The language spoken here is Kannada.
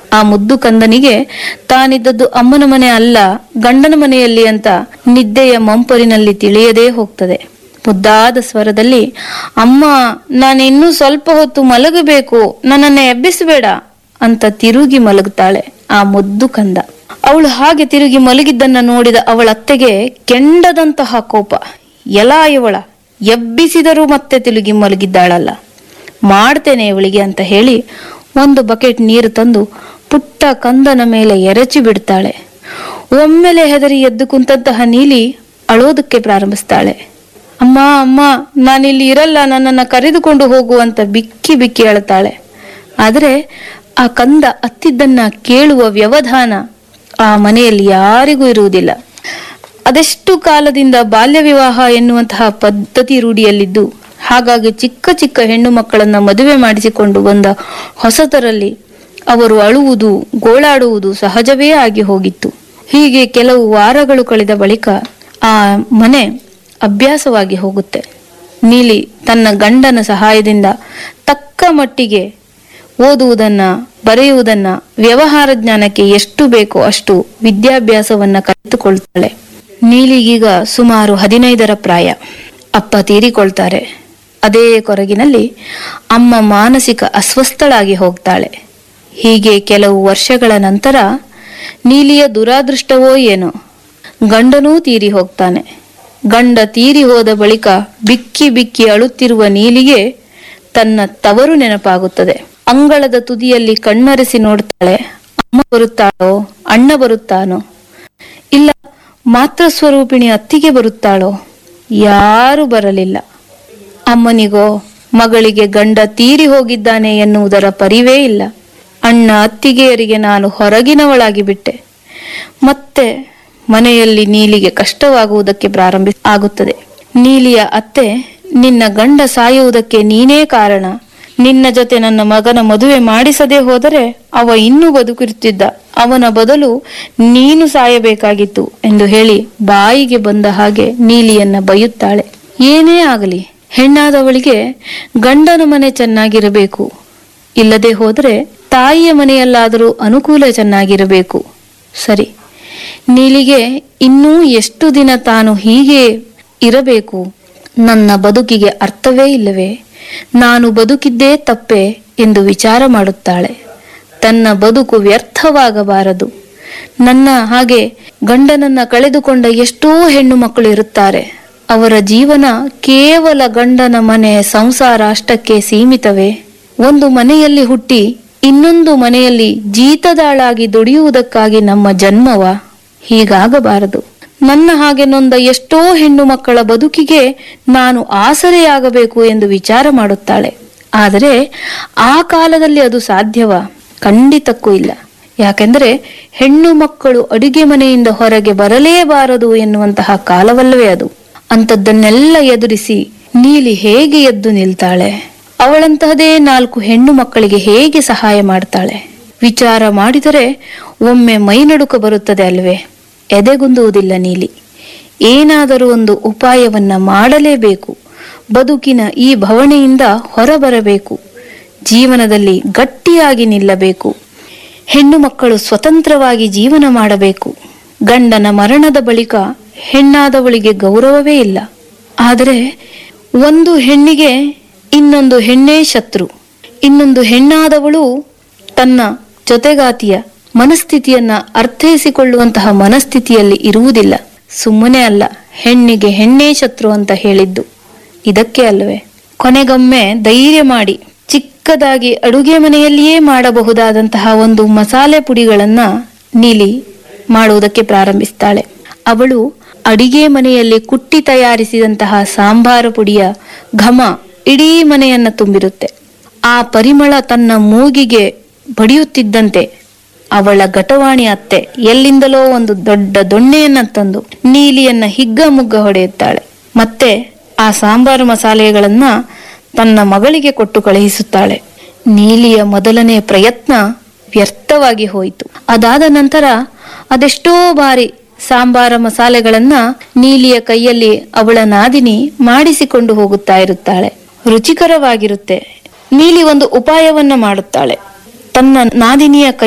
ಆ ಮುದ್ದು ಕಂದನಿಗೆ ತಾನಿದ್ದದ್ದು ಅಮ್ಮನ ಮನೆ ಅಲ್ಲ ಗಂಡನ ಮನೆಯಲ್ಲಿ ಅಂತ ನಿದ್ದೆಯ ಮಂಪರಿನಲ್ಲಿ ತಿಳಿಯದೇ ಹೋಗ್ತದೆ ಮುದ್ದಾದ ಸ್ವರದಲ್ಲಿ ಅಮ್ಮ ನಾನು ಇನ್ನೂ ಸ್ವಲ್ಪ ಹೊತ್ತು ಮಲಗಬೇಕು ನನ್ನನ್ನು ಎಬ್ಬಿಸಬೇಡ ಅಂತ ತಿರುಗಿ ಮಲಗುತ್ತಾಳೆ ಆ ಮುದ್ದು ಕಂದ ಅವಳು ಹಾಗೆ ತಿರುಗಿ ಮಲಗಿದ್ದನ್ನ ನೋಡಿದ ಅವಳ ಅತ್ತೆಗೆ ಕೆಂಡದಂತಹ ಕೋಪ ಎಲ ಇವಳ ಎಬ್ಬಿಸಿದರೂ ಮತ್ತೆ ತಿರುಗಿ ಮಲಗಿದ್ದಾಳಲ್ಲ ಮಾಡ್ತೇನೆ ಇವಳಿಗೆ ಅಂತ ಹೇಳಿ ಒಂದು ಬಕೆಟ್ ನೀರು ತಂದು ಪುಟ್ಟ ಕಂದನ ಮೇಲೆ ಎರಚಿ ಬಿಡ್ತಾಳೆ ಒಮ್ಮೆಲೆ ಹೆದರಿ ಎದ್ದು ಕುಂತಹ ನೀಲಿ ಅಳೋದಕ್ಕೆ ಪ್ರಾರಂಭಿಸ್ತಾಳೆ ಅಮ್ಮ ಅಮ್ಮ ನಾನಿಲ್ಲಿ ಇರಲ್ಲ ನನ್ನನ್ನು ಕರೆದುಕೊಂಡು ಹೋಗು ಅಂತ ಬಿಕ್ಕಿ ಬಿಕ್ಕಿ ಅಳ್ತಾಳೆ ಆದರೆ ಆ ಕಂದ ಅತ್ತಿದ್ದನ್ನ ಕೇಳುವ ವ್ಯವಧಾನ ಆ ಮನೆಯಲ್ಲಿ ಯಾರಿಗೂ ಇರುವುದಿಲ್ಲ ಅದೆಷ್ಟು ಕಾಲದಿಂದ ಬಾಲ್ಯ ವಿವಾಹ ಎನ್ನುವಂತಹ ಪದ್ಧತಿ ರೂಢಿಯಲ್ಲಿದ್ದು ಹಾಗಾಗಿ ಚಿಕ್ಕ ಚಿಕ್ಕ ಹೆಣ್ಣು ಮಕ್ಕಳನ್ನ ಮದುವೆ ಮಾಡಿಸಿಕೊಂಡು ಬಂದ ಹೊಸತರಲ್ಲಿ ಅವರು ಅಳುವುದು ಗೋಳಾಡುವುದು ಸಹಜವೇ ಆಗಿ ಹೋಗಿತ್ತು ಹೀಗೆ ಕೆಲವು ವಾರಗಳು ಕಳೆದ ಬಳಿಕ ಆ ಮನೆ ಅಭ್ಯಾಸವಾಗಿ ಹೋಗುತ್ತೆ ನೀಲಿ ತನ್ನ ಗಂಡನ ಸಹಾಯದಿಂದ ತಕ್ಕ ಮಟ್ಟಿಗೆ ಓದುವುದನ್ನ ಬರೆಯುವುದನ್ನ ವ್ಯವಹಾರ ಜ್ಞಾನಕ್ಕೆ ಎಷ್ಟು ಬೇಕೋ ಅಷ್ಟು ವಿದ್ಯಾಭ್ಯಾಸವನ್ನ ಕಲಿತುಕೊಳ್ತಾಳೆ ನೀಲಿಗೀಗ ಸುಮಾರು ಹದಿನೈದರ ಪ್ರಾಯ ಅಪ್ಪ ತೀರಿಕೊಳ್ತಾರೆ ಅದೇ ಕೊರಗಿನಲ್ಲಿ ಅಮ್ಮ ಮಾನಸಿಕ ಅಸ್ವಸ್ಥಳಾಗಿ ಹೋಗ್ತಾಳೆ ಹೀಗೆ ಕೆಲವು ವರ್ಷಗಳ ನಂತರ ನೀಲಿಯ ದುರಾದೃಷ್ಟವೋ ಏನೋ ಗಂಡನೂ ತೀರಿ ಹೋಗ್ತಾನೆ ಗಂಡ ತೀರಿ ಹೋದ ಬಳಿಕ ಬಿಕ್ಕಿ ಬಿಕ್ಕಿ ಅಳುತ್ತಿರುವ ನೀಲಿಗೆ ತನ್ನ ತವರು ನೆನಪಾಗುತ್ತದೆ ಅಂಗಳದ ತುದಿಯಲ್ಲಿ ಕಣ್ಣರೆಸಿ ನೋಡ್ತಾಳೆ ಅಮ್ಮ ಬರುತ್ತಾಳೋ ಅಣ್ಣ ಬರುತ್ತಾನೋ ಇಲ್ಲ ಮಾತ್ರ ಸ್ವರೂಪಿಣಿ ಅತ್ತಿಗೆ ಬರುತ್ತಾಳೋ ಯಾರೂ ಬರಲಿಲ್ಲ ಅಮ್ಮನಿಗೋ ಮಗಳಿಗೆ ಗಂಡ ತೀರಿ ಹೋಗಿದ್ದಾನೆ ಎನ್ನುವುದರ ಪರಿವೇ ಇಲ್ಲ ಅಣ್ಣ ಅತ್ತಿಗೆಯರಿಗೆ ನಾನು ಹೊರಗಿನವಳಾಗಿ ಬಿಟ್ಟೆ ಮತ್ತೆ ಮನೆಯಲ್ಲಿ ನೀಲಿಗೆ ಕಷ್ಟವಾಗುವುದಕ್ಕೆ ಪ್ರಾರಂಭಿ ಆಗುತ್ತದೆ ನೀಲಿಯ ಅತ್ತೆ ನಿನ್ನ ಗಂಡ ಸಾಯುವುದಕ್ಕೆ ನೀನೇ ಕಾರಣ ನಿನ್ನ ಜೊತೆ ನನ್ನ ಮಗನ ಮದುವೆ ಮಾಡಿಸದೆ ಹೋದರೆ ಅವ ಇನ್ನೂ ಬದುಕಿರುತ್ತಿದ್ದ ಅವನ ಬದಲು ನೀನು ಸಾಯಬೇಕಾಗಿತ್ತು ಎಂದು ಹೇಳಿ ಬಾಯಿಗೆ ಬಂದ ಹಾಗೆ ನೀಲಿಯನ್ನ ಬೈಯುತ್ತಾಳೆ ಏನೇ ಆಗಲಿ ಹೆಣ್ಣಾದವಳಿಗೆ ಗಂಡನ ಮನೆ ಚೆನ್ನಾಗಿರಬೇಕು ಇಲ್ಲದೆ ಹೋದರೆ ತಾಯಿಯ ಮನೆಯಲ್ಲಾದರೂ ಅನುಕೂಲ ಚೆನ್ನಾಗಿರಬೇಕು ಸರಿ ನೀಲಿಗೆ ಇನ್ನೂ ಎಷ್ಟು ದಿನ ತಾನು ಹೀಗೆ ಇರಬೇಕು ನನ್ನ ಬದುಕಿಗೆ ಅರ್ಥವೇ ಇಲ್ಲವೇ ನಾನು ಬದುಕಿದ್ದೇ ತಪ್ಪೆ ಎಂದು ವಿಚಾರ ಮಾಡುತ್ತಾಳೆ ತನ್ನ ಬದುಕು ವ್ಯರ್ಥವಾಗಬಾರದು ನನ್ನ ಹಾಗೆ ಗಂಡನನ್ನ ಕಳೆದುಕೊಂಡ ಎಷ್ಟೋ ಹೆಣ್ಣು ಮಕ್ಕಳು ಇರುತ್ತಾರೆ ಅವರ ಜೀವನ ಕೇವಲ ಗಂಡನ ಮನೆ ಸಂಸಾರ ಅಷ್ಟಕ್ಕೆ ಸೀಮಿತವೇ ಒಂದು ಮನೆಯಲ್ಲಿ ಹುಟ್ಟಿ ಇನ್ನೊಂದು ಮನೆಯಲ್ಲಿ ಜೀತದಾಳಾಗಿ ದುಡಿಯುವುದಕ್ಕಾಗಿ ನಮ್ಮ ಜನ್ಮವ ಹೀಗಾಗಬಾರದು ನನ್ನ ಹಾಗೆ ನೊಂದ ಎಷ್ಟೋ ಹೆಣ್ಣು ಮಕ್ಕಳ ಬದುಕಿಗೆ ನಾನು ಆಸರೆಯಾಗಬೇಕು ಎಂದು ವಿಚಾರ ಮಾಡುತ್ತಾಳೆ ಆದರೆ ಆ ಕಾಲದಲ್ಲಿ ಅದು ಸಾಧ್ಯವ ಖಂಡಿತಕ್ಕೂ ಇಲ್ಲ ಯಾಕೆಂದರೆ ಹೆಣ್ಣು ಮಕ್ಕಳು ಅಡುಗೆ ಮನೆಯಿಂದ ಹೊರಗೆ ಬರಲೇಬಾರದು ಎನ್ನುವಂತಹ ಕಾಲವಲ್ಲವೇ ಅದು ಅಂಥದ್ದನ್ನೆಲ್ಲ ಎದುರಿಸಿ ನೀಲಿ ಹೇಗೆ ಎದ್ದು ನಿಲ್ತಾಳೆ ಅವಳಂತಹದೇ ನಾಲ್ಕು ಹೆಣ್ಣು ಮಕ್ಕಳಿಗೆ ಹೇಗೆ ಸಹಾಯ ಮಾಡ್ತಾಳೆ ವಿಚಾರ ಮಾಡಿದರೆ ಒಮ್ಮೆ ಮೈನಡುಕ ಬರುತ್ತದೆ ಅಲ್ವೇ ಎದೆಗುಂದುವುದಿಲ್ಲ ನೀಲಿ ಏನಾದರೂ ಒಂದು ಉಪಾಯವನ್ನ ಮಾಡಲೇಬೇಕು ಬದುಕಿನ ಈ ಭವಣೆಯಿಂದ ಹೊರಬರಬೇಕು ಜೀವನದಲ್ಲಿ ಗಟ್ಟಿಯಾಗಿ ನಿಲ್ಲಬೇಕು ಹೆಣ್ಣು ಮಕ್ಕಳು ಸ್ವತಂತ್ರವಾಗಿ ಜೀವನ ಮಾಡಬೇಕು ಗಂಡನ ಮರಣದ ಬಳಿಕ ಹೆಣ್ಣಾದವಳಿಗೆ ಗೌರವವೇ ಇಲ್ಲ ಆದರೆ ಒಂದು ಹೆಣ್ಣಿಗೆ ಇನ್ನೊಂದು ಹೆಣ್ಣೇ ಶತ್ರು ಇನ್ನೊಂದು ಹೆಣ್ಣಾದವಳು ತನ್ನ ಜೊತೆಗಾತಿಯ ಮನಸ್ಥಿತಿಯನ್ನ ಅರ್ಥೈಸಿಕೊಳ್ಳುವಂತಹ ಮನಸ್ಥಿತಿಯಲ್ಲಿ ಇರುವುದಿಲ್ಲ ಸುಮ್ಮನೆ ಅಲ್ಲ ಹೆಣ್ಣಿಗೆ ಹೆಣ್ಣೇ ಶತ್ರು ಅಂತ ಹೇಳಿದ್ದು ಇದಕ್ಕೆ ಅಲ್ಲವೇ ಕೊನೆಗೊಮ್ಮೆ ಧೈರ್ಯ ಮಾಡಿ ಚಿಕ್ಕದಾಗಿ ಅಡುಗೆ ಮನೆಯಲ್ಲಿಯೇ ಮಾಡಬಹುದಾದಂತಹ ಒಂದು ಮಸಾಲೆ ಪುಡಿಗಳನ್ನ ನೀಲಿ ಮಾಡುವುದಕ್ಕೆ ಪ್ರಾರಂಭಿಸ್ತಾಳೆ ಅವಳು ಅಡಿಗೆ ಮನೆಯಲ್ಲಿ ಕುಟ್ಟಿ ತಯಾರಿಸಿದಂತಹ ಸಾಂಬಾರ ಪುಡಿಯ ಘಮ ಇಡೀ ಮನೆಯನ್ನ ತುಂಬಿರುತ್ತೆ ಆ ಪರಿಮಳ ತನ್ನ ಮೂಗಿಗೆ ಬಡಿಯುತ್ತಿದ್ದಂತೆ ಅವಳ ಘಟವಾಣಿ ಅತ್ತೆ ಎಲ್ಲಿಂದಲೋ ಒಂದು ದೊಡ್ಡ ದೊಣ್ಣೆಯನ್ನ ತಂದು ನೀಲಿಯನ್ನ ಹಿಗ್ಗ ಮುಗ್ಗ ಹೊಡೆಯುತ್ತಾಳೆ ಮತ್ತೆ ಆ ಸಾಂಬಾರು ಮಸಾಲೆಗಳನ್ನ ತನ್ನ ಮಗಳಿಗೆ ಕೊಟ್ಟು ಕಳುಹಿಸುತ್ತಾಳೆ ನೀಲಿಯ ಮೊದಲನೇ ಪ್ರಯತ್ನ ವ್ಯರ್ಥವಾಗಿ ಹೋಯಿತು ಅದಾದ ನಂತರ ಅದೆಷ್ಟೋ ಬಾರಿ ಸಾಂಬಾರ ಮಸಾಲೆಗಳನ್ನ ನೀಲಿಯ ಕೈಯಲ್ಲಿ ಅವಳ ನಾದಿನಿ ಮಾಡಿಸಿಕೊಂಡು ಹೋಗುತ್ತಾ ಇರುತ್ತಾಳೆ ರುಚಿಕರವಾಗಿರುತ್ತೆ ನೀಲಿ ಒಂದು ಉಪಾಯವನ್ನ ಮಾಡುತ್ತಾಳೆ ತನ್ನ ನಾದಿನಿಯ ಕೈ